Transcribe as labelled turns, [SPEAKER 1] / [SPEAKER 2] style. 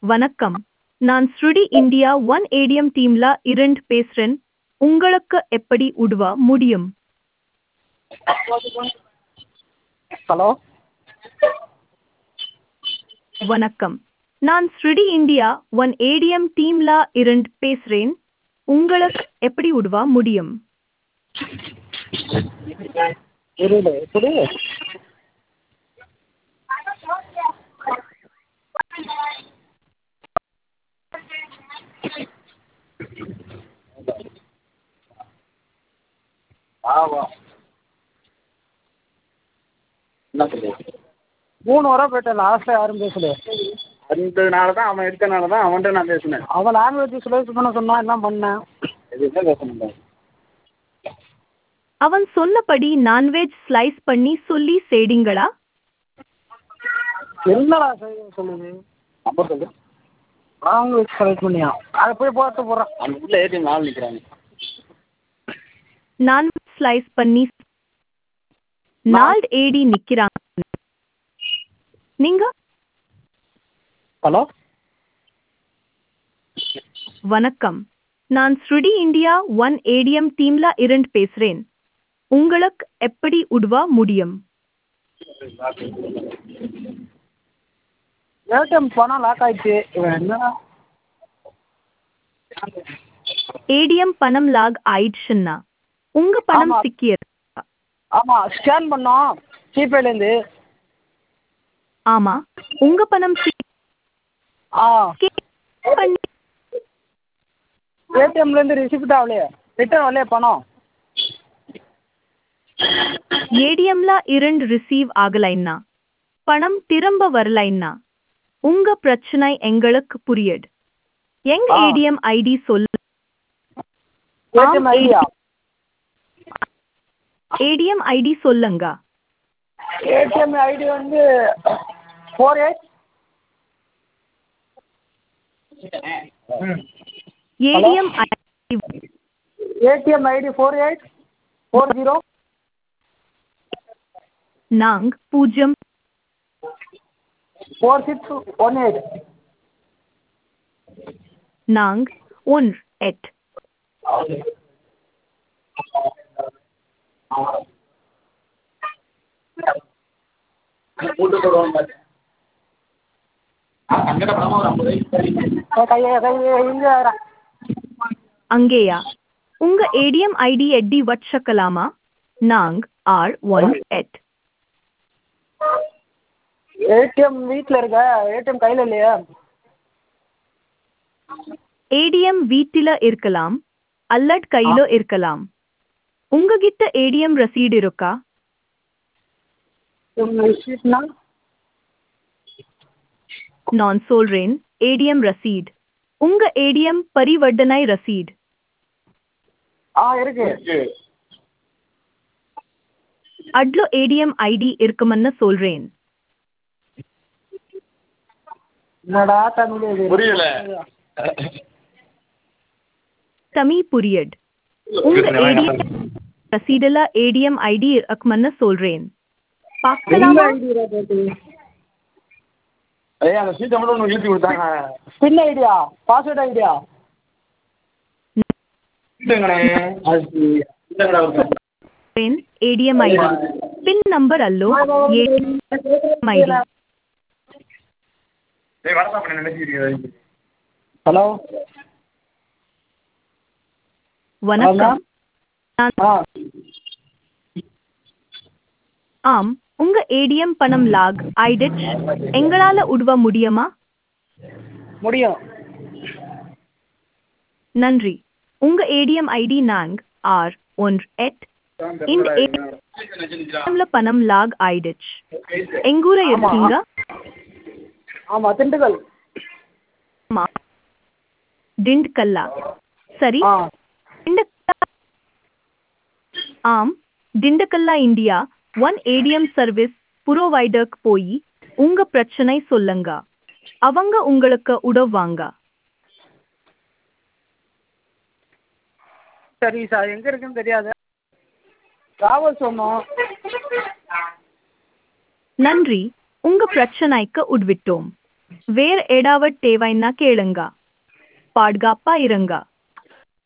[SPEAKER 1] வணக்கம் நான் ஸ்ருடி இந்தியா ஒன் ஏடிஎம் டீம்ல இருந்து பேசுறேன் உங்களுக்கு எப்படி உதவ முடியும்
[SPEAKER 2] ஹலோ
[SPEAKER 1] வணக்கம் நான் ஸ்ருடி இந்தியா ஒன் ஏடிஎம் டீம்ல இருந்து பேசுறேன் உங்களுக்கு எப்படி உதவ முடியும்
[SPEAKER 2] புரியல எப்படி
[SPEAKER 3] என்ன சொல்லுது
[SPEAKER 2] மூணு வாரம் போயிட்டேன் லாஸ்ட்டாக யாரும் பேசல
[SPEAKER 3] அந்தனால தான் அவன் எடுத்தனால தான் அவன்கிட்ட நான் பேசினேன்
[SPEAKER 2] அவன் லாங்குவேஜ் சுலேஷ் பண்ண சொன்னான் எல்லாம் பண்ணேன்
[SPEAKER 3] எதுவுமே பேச முடியாது
[SPEAKER 1] அவன் சொன்னபடி நான்வெஜ் ஸ்லைஸ் பண்ணி சொல்லி சேடிங்களா
[SPEAKER 2] என்னடா செய்ய சொல்லுது
[SPEAKER 3] நம்பர் சொல்லு
[SPEAKER 2] லாங்குவேஜ் செலக்ட் பண்ணியா அதை போய் பார்த்து போடுறேன்
[SPEAKER 3] அந்த உள்ள ஏடிஎம் ஆள் நிற்கிறாங்க
[SPEAKER 1] நான்வெஜ் ஸ்லைஸ் பண்ணி நால்ட் ஏடி நிக்கிறாங்க நீங்க
[SPEAKER 2] ஹலோ
[SPEAKER 1] வணக்கம் நான் ஸ்ருடி இந்தியா ஒன் ஏடிஎம் டீம்ல இருந்து பேசுறேன் உங்களுக்கு எப்படி உதவ முடியும்
[SPEAKER 2] ஏடிஎம் பணம் லாக் ஆயிடுச்சு இவன் என்னடா
[SPEAKER 1] ஏடிஎம் பணம் லாக் ஆயிடுச்சுன்னா உங்க பணம்
[SPEAKER 2] ஆமா.
[SPEAKER 1] சிக்கியது
[SPEAKER 2] ஆமாம் ஸ்கேன் பண்ணோம் ஜிபேலேருந்து
[SPEAKER 1] ஆமா உங்க பணம் சிக்கி
[SPEAKER 2] ஆ
[SPEAKER 1] பண்ணி
[SPEAKER 2] ஏடிஎம்லேருந்து ரிசிப்ட் ஆகலையே ரிட்டர்ன் வரலையே பணம்
[SPEAKER 1] ஏடிஎம்ல இருந்து ரிசீவ் ஆகலைன்னா பணம் திரும்ப வரலைன்னா உங்க பிரச்சனை எங்களுக்கு புரியுது எங்க
[SPEAKER 2] ஆ.
[SPEAKER 1] ஏடிஎம் ஐடி சொல்ல
[SPEAKER 2] ஏடிஎம் ஐடியா
[SPEAKER 1] ஏடிஎம் ஐடி சொல்லுங்க
[SPEAKER 2] ஏடிஎம் ஐடி வந்து four eight
[SPEAKER 1] ATM ID
[SPEAKER 2] ATM ID four eight four zero
[SPEAKER 1] நாங் பூஜ்ஜியம்
[SPEAKER 2] ஃபோர் சிக்ஸ் ஒன் எயிட்
[SPEAKER 1] நாங் ஒன்று எட்
[SPEAKER 3] கூட்டு போடுவாங்க அங்கிட்ட பணமா ஒரு ஐம்பது ரூபாய்க்கு
[SPEAKER 2] கையை கையை இங்கே
[SPEAKER 1] அங்கேயா உங்க ஏடிஎம் ஐடி எட்டி வச்சுக்கலாமா நாங் ஆர் ஒன் எட்
[SPEAKER 2] ஏடிஎம் வீட்டில் இருக்க ஏடிஎம் கையில் இல்லையா
[SPEAKER 1] ஏடிஎம் வீட்டில இருக்கலாம் அல்லட் கையில இருக்கலாம் உங்ககிட்ட ஏடிஎம் ரசீடு இருக்கா
[SPEAKER 2] ரிசீப்ட்னா
[SPEAKER 1] நான் சொல்றேன் ஏடிஎம் ரசீட் உங்க ஏடிஎம் பரிவர்த்தனை ரசீட்
[SPEAKER 2] ஆ இருக்கு
[SPEAKER 1] அட்லோ ஏடிஎம் ஐடி இருக்குமென்னு சொல்றேன்
[SPEAKER 2] என்னடா தமிழ் இது
[SPEAKER 3] புரியல
[SPEAKER 1] தமி புரியட் உங்க ஏடிஎம் ரசீடுல ஏடிஎம் ஐடி இருக்குமென்னு சொல்றேன்
[SPEAKER 2] என்ன
[SPEAKER 1] பார்க்கலாமா
[SPEAKER 2] ஐடியா போட்டு
[SPEAKER 3] ஏய் அந்த சீட்டை மட்டும் ஒன்று இழுத்து கொடுத்தாங்க
[SPEAKER 2] பின் ஐடியா பாஸ்வேர்ட் ஐடியா
[SPEAKER 3] இல்லைங்கண்ணே அது இல்லைங்கடா ஒரு
[SPEAKER 1] ஏடிஎம் ஐடி பின் நம்பர் அல்லோ ஏடிஎம் ஐடி
[SPEAKER 3] ஏய் வாட்ஸ்அப் பண்ண நினைச்சிருக்கீங்க
[SPEAKER 2] ஹலோ
[SPEAKER 1] வணக்கம்
[SPEAKER 2] ஆ
[SPEAKER 1] ஆம் உங்க ஏடிஎம் பணம் லாக் ஆயிடுச்சு எங்களால உதவ முடியுமா
[SPEAKER 2] முடியும்
[SPEAKER 1] நன்றி உங்க ஏடிஎம் ஐடி நாங் ஆர் ஒன்று எட் இந்த ஏடிஎம்ல பணம் லாக் ஆயிடுச்சு எங்கூர இருக்கீங்க
[SPEAKER 2] ஆமாம் திண்டுக்கல்
[SPEAKER 1] ஆமா திண்டுக்கல்லா சரி
[SPEAKER 2] ஆ
[SPEAKER 1] திண்டுக்கல்லா ஆம் திண்டுக்கல்லா இந்தியா ஒன் ஏடிஎம் சர்வீஸ் புரோவைடருக்கு போய் உங்க பிரச்சனை சொல்லுங்க அவங்க உங்களுக்கு உதவுவாங்க
[SPEAKER 2] சரி சார் எங்கே இருக்குன்னு தெரியாது டிராவல் சொன்னோம்
[SPEAKER 1] நன்றி உங்க பிரச்சனைக்கு உட்விட்டோம் வேற ஏடாவட் தேவைன்னா கேளுங்க பாட்காப்பா இருங்க